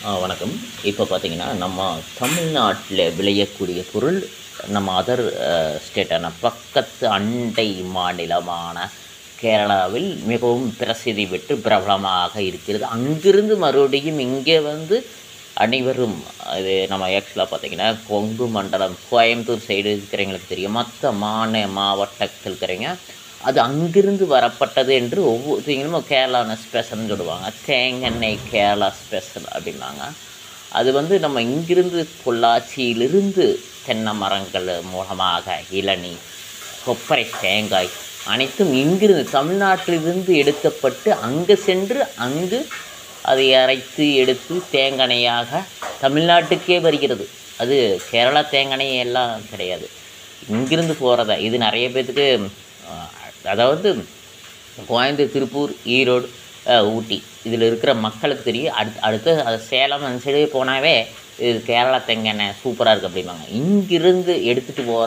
ஆ வணக்கம் இப்போ பார்த்தீங்கன்னா நம்ம தமிழ்நாட்டில் விளையக்கூடிய பொருள் நம்ம அதர் ஸ்டேட்டான பக்கத்து அண்டை மாநிலமான கேரளாவில் மிகவும் பிரசித்தி பெற்று பிரபலமாக இருக்கிறது அங்கிருந்து மறுபடியும் இங்கே வந்து அனைவரும் அது நம்ம ஆக்சுவலாக பார்த்தீங்கன்னா கொங்கு மண்டலம் கோயம்புத்தூர் சைடு இருக்கிறவங்களுக்கு தெரியும் மற்ற மாநில மாவட்டத்தில் இருக்கிறவங்க அது அங்கிருந்து வரப்பட்டது என்று ஒவ்வொருத்தங்களும் கேரளா ஸ்பெஷல்னு சொல்லுவாங்க தேங்கெண்ணெய் கேரளா ஸ்பெஷல் அப்படின்னாங்க அது வந்து நம்ம இங்கிருந்து பொள்ளாச்சியிலிருந்து தென்னை மரங்கள் மூலமாக இளநீ கொப்பரை தேங்காய் அனைத்தும் இங்கிருந்து தமிழ்நாட்டிலிருந்து எடுக்கப்பட்டு அங்கு சென்று அங்கு அதை அரைத்து எடுத்து தேங்காய்யாக தமிழ்நாட்டுக்கே வருகிறது அது கேரளா தேங்காய் எல்லாம் கிடையாது இங்கிருந்து போகிறதா இது நிறைய பேர்த்துக்கு அஹ், அதாவது கோயம்புத்தூர் திருப்பூர் ஈரோடு அஹ், ஊட்டி இதில் இருக்கிற மக்களுக்கு தெரியும் அடுத்து அடுத்து அது சேலம் அந்த சைடு போனாவே இது கேரளா தேங்காய் சூப்பராக இருக்குது அப்படிம்பாங்க இங்கிருந்து எடுத்துகிட்டு போகிற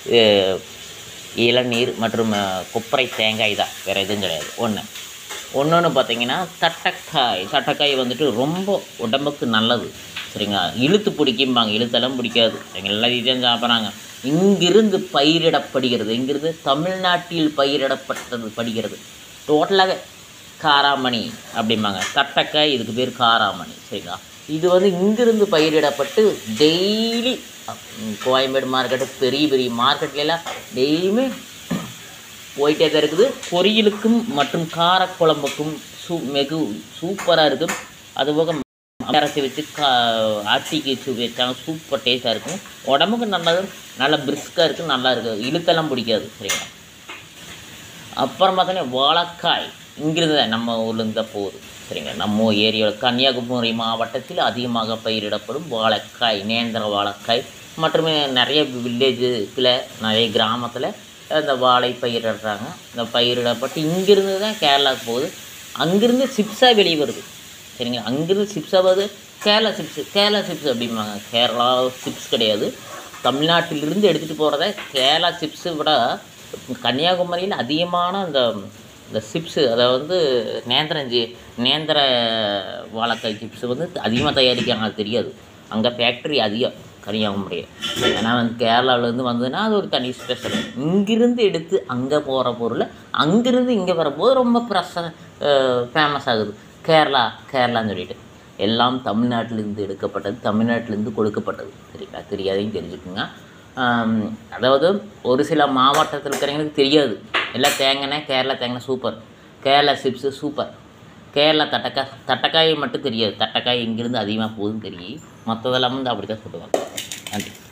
இளநீர் மற்றும் அஹ், கொப்பரை தேங்காய் தான் வேறு எதுவும் கிடையாது ஒன்று ஒன்றொன்று பார்த்தீங்கன்னா தட்டக்காய் தட்டக்காய் வந்துட்டு ரொம்ப உடம்புக்கு நல்லது சரிங்களா இழுத்து பிடிக்கும்பாங்க இழுத்தெல்லாம் பிடிக்காது எங்கள் எல்லா இதையும் சாப்பிட்றாங்க இங்கிருந்து பயிரிடப்படுகிறது இங்கிருந்து தமிழ்நாட்டில் பயிரிடப்பட்டது படுகிறது டோட்டலாக காராமணி அப்படிம்பாங்க தட்டக்காய் இதுக்கு பேர் காராமணி சரிங்களா இது வந்து இங்கிருந்து பயிரிடப்பட்டு டெய்லி கோயம்பேடு மார்க்கெட்டு பெரிய பெரிய மார்க்கெட்லாம் டெய்லியுமே போயிட்டே தான் இருக்குது பொரியலுக்கும் மற்றும் காரக்குழம்புக்கும் சூ வெகு சூப்பராக இருக்கும் அதுபோக அரைச்சி வச்சு கா ஆட்டிக்கு வச்சு வச்சாங்க சூப்பர் டேஸ்ட்டாக இருக்கும் உடம்புக்கு நல்லது நல்லா பிரிஸ்காக இருக்குது நல்லா இருக்குது இழுத்தெல்லாம் பிடிக்காது சரிங்களா அப்புறம் பார்த்தோன்னா வாழைக்காய் இங்கிருந்து தான் நம்ம ஊர்லேருந்து தான் போகுது சரிங்க நம்ம ஏரியாவில் கன்னியாகுமரி மாவட்டத்தில் அதிகமாக பயிரிடப்படும் வாழைக்காய் நேந்திர வாழைக்காய் மற்றும் நிறைய வில்லேஜுக்கில் நிறைய கிராமத்தில் அந்த வாழை பயிரிடுறாங்க இந்த பயிரிடப்பட்டு இங்கிருந்து தான் கேரளாவுக்கு போகுது அங்கிருந்து சிப்ஸாக வெளியே வருது சரிங்க அங்கிருந்து சிப்ஸாக வருது கேரளா சிப்ஸ் கேரளா சிப்ஸ் அப்படிம்பாங்க கேரளா சிப்ஸ் கிடையாது தமிழ்நாட்டிலிருந்து எடுத்துகிட்டு போகிறத கேரளா சிப்ஸை விட கன்னியாகுமரியில் அதிகமான அந்த இந்த சிப்ஸு அதாவது வந்து நேந்திரஞ்சி நேந்திர வாழைக்காய் சிப்ஸ் வந்து அதிகமாக தயாரிக்கிறாங்க அது தெரியாது அங்கே ஃபேக்ட்ரி அதிகம் கன்னியாகுமரி ஏன்னா வந்து கேரளாவிலேருந்து வந்ததுன்னா அது ஒரு தனி ஸ்பெஷல் இங்கிருந்து எடுத்து அங்கே போகிற பொருள் அங்கிருந்து இங்கே வரும்போது ரொம்ப ப்ரெஸ் ஃபேமஸ் ஆகுது கேரளா கேரளான்னு சொல்லிட்டு எல்லாம் தமிழ்நாட்டிலேருந்து எடுக்கப்பட்டது தமிழ்நாட்டிலேருந்து கொடுக்கப்பட்டது சரிங்களா தெரியாதையும் தெரிஞ்சுக்குங்க ஆம், அதாவது ஒரு சில மாவட்டத்தில் இருக்கிறவங்களுக்கு தெரியாது எல்லாம் தேங்காய் கேரளா தேங்காய் super Kerala chips super Kerala தட்டக்காய் தட்டக்காய் மட்டும் தெரியாது தட்டக்காய் இங்கிருந்து அதிகமாக போகுதுன்னு தெரியும் மற்றதெல்லாம் வந்து அப்படி தான் சொல்லுவாங்க நன்றி